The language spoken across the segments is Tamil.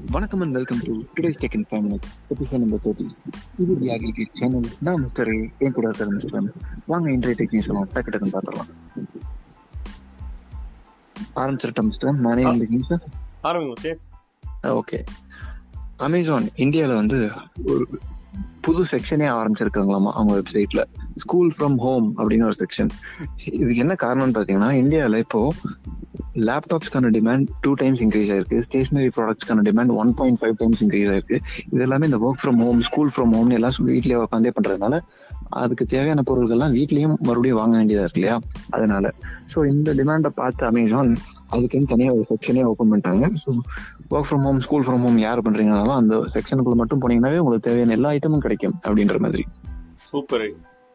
வணக்கம் and welcome to today's tech in five minutes episode number thirty இது தி அக்ரிகி சேனல் நான் மிஸ்டர் என் கூட சார் மிஸ்டர் வாங்க இன்றைய டெக் நியூஸ் எல்லாம் டக்கு டக்குன்னு பார்த்துடலாம் ஆரம்பிச்சிருட்டேன் மிஸ்டர் நானே இந்த நியூஸ் ஆரம்பிங்க ஓகே அமேசான் இந்தியாவில் வந்து ஒரு புது செக்ஷனே ஆரம்பிச்சிருக்காங்களாமா அவங்க வெப்சைட்ல ஸ்கூல் ஃப்ரம் ஹோம் அப்படின்னு ஒரு செக்ஷன் இதுக்கு என்ன காரணம்னு பார்த்தீங்கன்னா இந்தியாவில் இப்போ லேப்டாப்ஸ்க்கான டிமாண்ட் டூ டைம்ஸ் இன்க்ரீஸ் ஆயிருக்கு ஸ்டேஷனரி ப்ராடக்ட்ஸ்க்கான demand one point five times increase ஆயிருக்கு இது எல்லாமே இந்த work from home school from ஹோம்னு எல்லாம் வீட்லயே உட்காந்தே பண்றதுனால அதுக்கு தேவையான பொருட்கள்லாம் வீட்லயும் மறுபடியும் வாங்க வேண்டியதா இருக்கு இல்லையா அதனால ஸோ இந்த டிமாண்டை பார்த்து அமேசான் அதுக்குன்னு தனியாக ஒரு செக்ஷனே ஓப்பன் பண்ணிட்டாங்க so work from home school from home யார் பண்றீங்கனாலும் அந்த செக்ஷனுக்குள்ள மட்டும் போனீங்கன்னாவே உங்களுக்கு தேவையான எல்லா ஐட்டமும் கிடைக்கும் அப்படின்ற மாதிரி சூப்பர்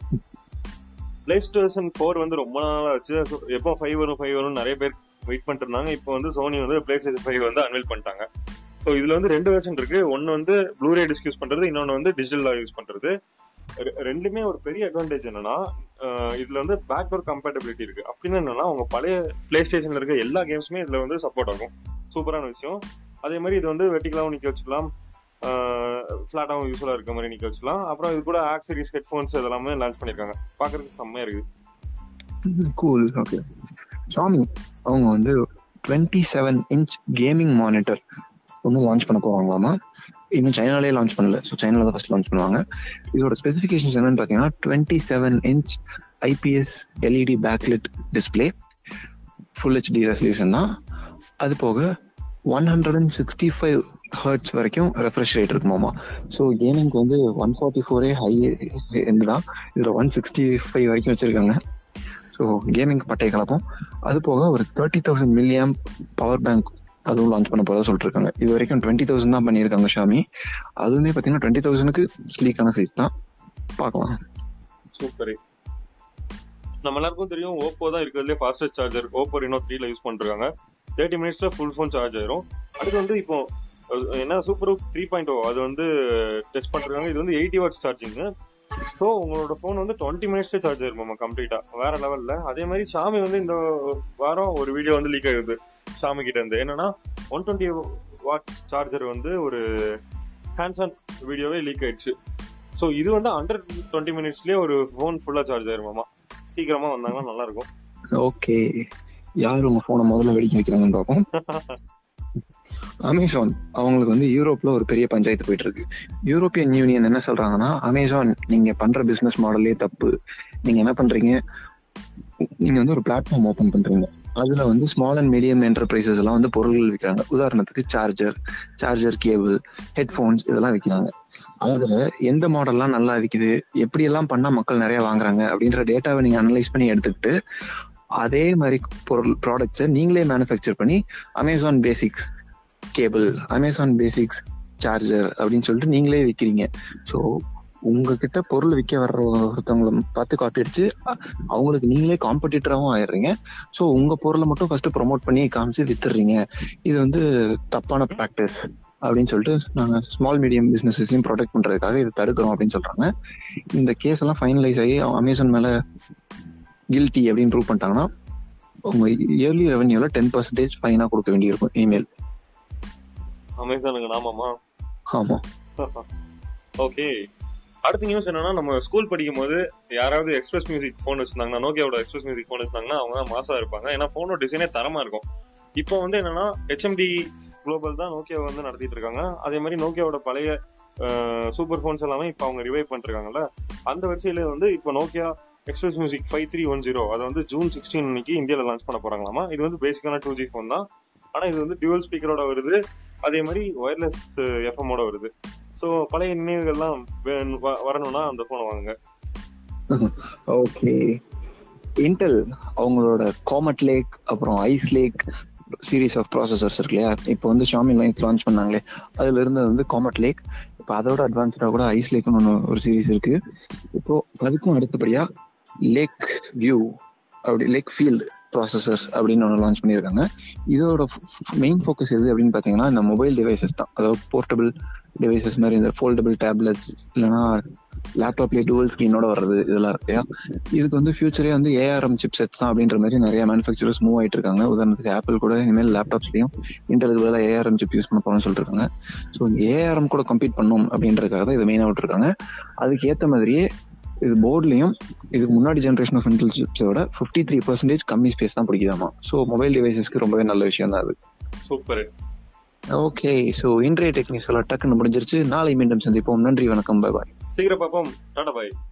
பிளே ஸ்டேஷன் ஃபோர் வந்து ரொம்ப நாளா ஆச்சு So, எப்போ ஃபைவ் வரும் ஃபைவ் வரும் நிறைய பேர் வெயிட் பண்ணிட்டு இருந்தாங்க இப்போ வந்து சோனி வந்து பிளே ஸ்டேஷன் ஃபைவ் வந்து அன்வீல் பண்ணிட்டாங்க ஸோ இதுல வந்து ரெண்டு வெர்ஷன் இருக்கு ஒன்னு வந்து ப்ளூரே டிஸ்க் யூஸ் பண்றது இன்னொன்னு வந்து டிஜிட்டலா யூஸ் பண்றது ரெ- ரெண்டுமே ஒரு பெரிய அட்வான்டேஜ் என்னன்னா அஹ் இதுல வந்து பேக்வர்ட் கம்பேட்டபிலிட்டி இருக்கு அப்படின்னு என்னன்னா உங்க பழைய பிளே ஸ்டேஷன்ல இருக்க எல்லா கேம்ஸுமே இதுல வந்து சப்போர்ட் ஆகும் சூப்பரான விஷயம் அதே மாதிரி இது வந்து வெட்டிக்கலாவும் நிக்க வச்சுக்கலாம் ஃபிளாட்டாவும் யூஸ்ஃபுல்லா இருக்க மாதிரி நிக்க வச்சுக்கலாம் அப்புறம் இது கூட ஆக்சரிஸ் ஹெட்ஃபோன்ஸ் இதெல்லாமே லான்ச் பண்ணிருக்காங்க பாக்குறதுக்கு செம்மையா இருக்கு கூல் ஓகே சாமி அவங்க வந்து twenty seven inch gaming monitor வந்து லான்ச் பண்ண போறாங்களாமா இன்னும் சைனாலே லான்ச் பண்ணல ஸோ சைனால தான் ஃபர்ஸ்ட் லான்ச் பண்ணுவாங்க இதோட ஸ்பெசிஃபிகேஷன்ஸ் என்னன்னு பார்த்தீங்கன்னா twenty seven inch IPS LED backlit display full HD resolution தான் அது போக one hundred and sixty five hertz வரைக்கும் ரெஃப்ரெஷ் ரேட் இருக்குமாமா ஸோ கேமிங்க்கு வந்து ஒன் ஃபார்ட்டி ஃபோரே ஹை எண்ட் தான் இதில் ஒன் சிக்ஸ்டி ஃபைவ் வரைக்கும் வச்சிருக்காங்க ஸோ கேமிங் பட்டை கலப்போம் அது போக ஒரு thirty thousand milliamp power bank அதுவும் லான்ச் பண்ண போறதா சொல்லிட்டு இருக்காங்க இது வரைக்கும் டுவெண்ட்டி தௌசண்ட் தான் பண்ணியிருக்காங்க ஷாமி அதுவுமே பார்த்தீங்கன்னா டுவெண்ட்டி தௌசண்ட்க்கு ஸ்லீக்கான சைஸ் தான் பார்க்கலாம் சூப்பர் நம்ம எல்லாருக்கும் தெரியும் ஓப்போ தான் இருக்கிறதுலே ஃபாஸ்டஸ்ட் சார்ஜர் ஓப்போ ரெனோ த்ரீல யூஸ் பண்றாங்க தேர்ட்டி மினிட்ஸ்ல ஃபுல் ஃபோன் சார்ஜ் ஆயிரும் அடுத்து வந்து இப்போ அஹ், என்ன சூப்பர் த்ரீ பாயிண்ட் ஓ அது வந்து டெஸ்ட் பண்றாங்க இது வந்து எயிட்டி வாட்ஸ் சார்ஜிங் ஸோ உங்களோட ஃபோன் வந்து டுவெண்ட்டி மினிட்ஸ்ல சார்ஜ் ஆயிருமாமா கம்ப்ளீட்டா வேற லெவல்ல அதே மாதிரி ஷாமி வந்து இந்த வாரம் ஒரு வீடியோ வந்து லீக் ஆகுது ஷாமி கிட்ட இருந்து என்னன்னா ஒன் டுவெண்ட்டி வாட்ஸ் சார்ஜர் வந்து ஒரு ஹேண்ட்ஸான் வீடியோவே லீக் ஆயிடுச்சு ஸோ இது வந்து அண்டர் டுவெண்ட்டி மினிட்ஸ்லயே ஒரு ஃபோன் ஃபுல்லா சார்ஜ் ஆயிருமாமா சீக்கிரமா வந்தாங்கன்னா நல்லா இருக்கும் ஓகே யார் உங்க போனை முதல்ல வெடிக்க வைக்கிறாங்கன்னு பார்ப்போம் அமேசான் அவங்களுக்கு வந்து யூரோப்ல ஒரு பெரிய பஞ்சாயத்து போயிட்டு இருக்கு யூரோப்பியன் யூனியன் என்ன சொல்றாங்கன்னா அமேசான் நீங்க பண்ற பிசினஸ் மாடலே தப்பு நீங்க என்ன பண்றீங்க நீங்க வந்து ஒரு பிளாட்ஃபார்ம் ஓபன் பண்றீங்க அதுல வந்து ஸ்மால் அண்ட் மீடியம் என்டர்பிரைசஸ் எல்லாம் வந்து பொருட்கள் விற்கிறாங்க உதாரணத்துக்கு சார்ஜர் சார்ஜர் கேபிள் ஹெட்ஃபோன்ஸ் இதெல்லாம் விற்கிறாங்க அதுல எந்த மாடல்லாம் நல்லா விக்குது எப்படி எல்லாம் பண்ணா மக்கள் நிறைய வாங்குறாங்க அப்படின்ற டேட்டாவை நீங்க அனலைஸ் பண்ணி எடுத்துக்கிட்டு அதே மாதிரி பொருள் ப்ராடக்ட்ஸை நீங்களே மேனுஃபேக்சர் பண்ணி Amazon basics cable Amazon basics charger அப்படின்னு சொல்லிட்டு நீங்களே விற்கிறீங்க ஸோ உங்ககிட்ட பொருள் விற்க வர்ற ஒருத்தவங்களை பார்த்து காப்பி அடிச்சு அ- அவங்களுக்கு நீங்களே காம்படிட்டராகவும் ஆயிடுறீங்க ஸோ உங்க பொருளை மட்டும் ஃபர்ஸ்ட் ப்ரோமோட் பண்ணி காமிச்சு வித்துடுறீங்க இது வந்து தப்பான ப்ராக்டிஸ் அப்படின்னு சொல்லிட்டு நாங்க ஸ்மால் மீடியம் பிசினஸையும் ப்ரொடெக்ட் பண்றதுக்காக இது தடுக்கிறோம் அப்படின்னு சொல்றாங்க இந்த கேஸ் எல்லாம் ஃபைனலைஸ் ஆகி அமேசான் மேல கில்ட்டி அப்படின்னு ப்ரூவ் பண்ணிட்டாங்கன்னா உங்க இயர்லி ரெவன்யூல டென் பர்சன்டேஜ் ஃபைனா கொடுக்க வேண்டியிருக்கும் இமெயில் அமேசானுக்கு நாமாமா ஆமா ஓகே அடுத்த நியூஸ் என்னன்னா நம்ம ஸ்கூல் படிக்கும் போது யாராவது எக்ஸ்பிரஸ் மியூசிக் ஃபோன் வச்சிருந்தாங்கன்னா நோக்கியாவோட எக்ஸ்பிரஸ் மியூசிக் ஃபோன் வச்சிருந்தாங்கன்னா அவங்க தான் மாசா இருப்பாங்க ஏன்னா ஃபோனோட டிசைனே தரமா இருக்கும் இப்போ வந்து என்னன்னா ஹெச்எம்டி குளோபல் தான் நோக்கியா வந்து நடத்திட்டு இருக்காங்க அதே மாதிரி நோக்கியாவோட பழைய சூப்பர் ஃபோன்ஸ் எல்லாமே இப்போ அவங்க ரிவைவ் பண்ணிருக்காங்கல்ல அந்த வரிசையில வந்து இப்போ Nokia express music five three one zero அதை வந்து ஜூன் சிக்ஸ்டீன் அன்னைக்கு இந்தியாவில் லான்ச் பண்ண போறாங்களாமா இது வந்து பேசிக்கான டூ ஜி ஃபோன் தான் ஆனா இது வந்து டியூவல் ஸ்பீக்கரோட வருது அதே மாதிரி ஒயர்லெஸ் எஃப்எம்மோட வருது ஸோ பழைய நினைவுகள்லாம் வேணும்- வ- வரணும்னா அந்த போனை வாங்குங்க ஓகே இன்டெல் அவங்களோட காமட் லேக் அப்புறம் Ice Lake series of processors இருக்கு இல்லையா இப்போ வந்து ஷாமி லைன்ஸ் லான்ச் பண்ணாங்களே அதுல இருந்து வந்து காமட் லேக் இப்போ அதோட அட்வான்ஸ்டா கூட ஐஸ் லேக்னு ஒன்று ஒரு சீரீஸ் இருக்கு இப்போ அதுக்கும் அடுத்தபடியா லேக் வியூ அப்படி லேக் ஃபீல்டு ப்ராசஸர்ஸ் அப்படின்னு ஒன்று லான்ச் பண்ணியிருக்காங்க இதோட மெயின் ஃபோக்கஸ் எது அப்படின்னு பார்த்தீங்கன்னா இந்த மொபைல் டிவைசஸ் தான் அதாவது போர்ட்டபிள் டிவைசஸ் மாதிரி இந்த ஃபோல்டபிள் டேப்லெட்ஸ் இல்லைன்னா லேப்டாப்லேயே டூவல் ஸ்க்ரீனோட வர்றது இதெல்லாம் இருக்கு இல்லையா இதுக்கு வந்து ஃபியூச்சரே வந்து ஏஆர்எம் சிப் செட்ஸ் தான் அப்படின்ற மாதிரி நிறைய மேனுஃபேக்சரர்ஸ் மூவ் ஆயிட்டு இருக்காங்க உதாரணத்துக்கு ஆப்பிள் கூட இனிமேல் லேப்டாப்ஸ்லையும் இன்டர்க்கு பதிலாக ஏஆர்எம் சிப் யூஸ் பண்ண போறோம்னு சொல்லிட்டு இருக்காங்க ஸோ ஏஆர்எம் கூட கம்பீட் பண்ணும் அப்படின்றதுக்காக தான் இதை மெயினாக விட்டுருக்காங்க அதுக்கு ஏற்ற மாதிரியே இது போர்ட்லயும் இதுக்கு முன்னாடி ஜென்ரேஷன் ஆஃப் இன்டெல் சிப்ஸோட ஃபிஃப்டி த்ரீ பர்சன்டேஜ் கம்மி ஸ்பேஸ் தான் பிடிக்குதாமா ஸோ மொபைல் டிவைசஸ்க்கு ரொம்பவே நல்ல விஷயம் தான் அது சூப்பர் ஓகே ஸோ இன்றைய டெக்னிக்ஸ் எல்லாம் டக்குன்னு முடிஞ்சிருச்சு நாளை மீண்டும் சந்திப்போம் நன்றி வணக்கம் பை பாய் சீக்கிரம் பார்ப்போம் டாடா பாய்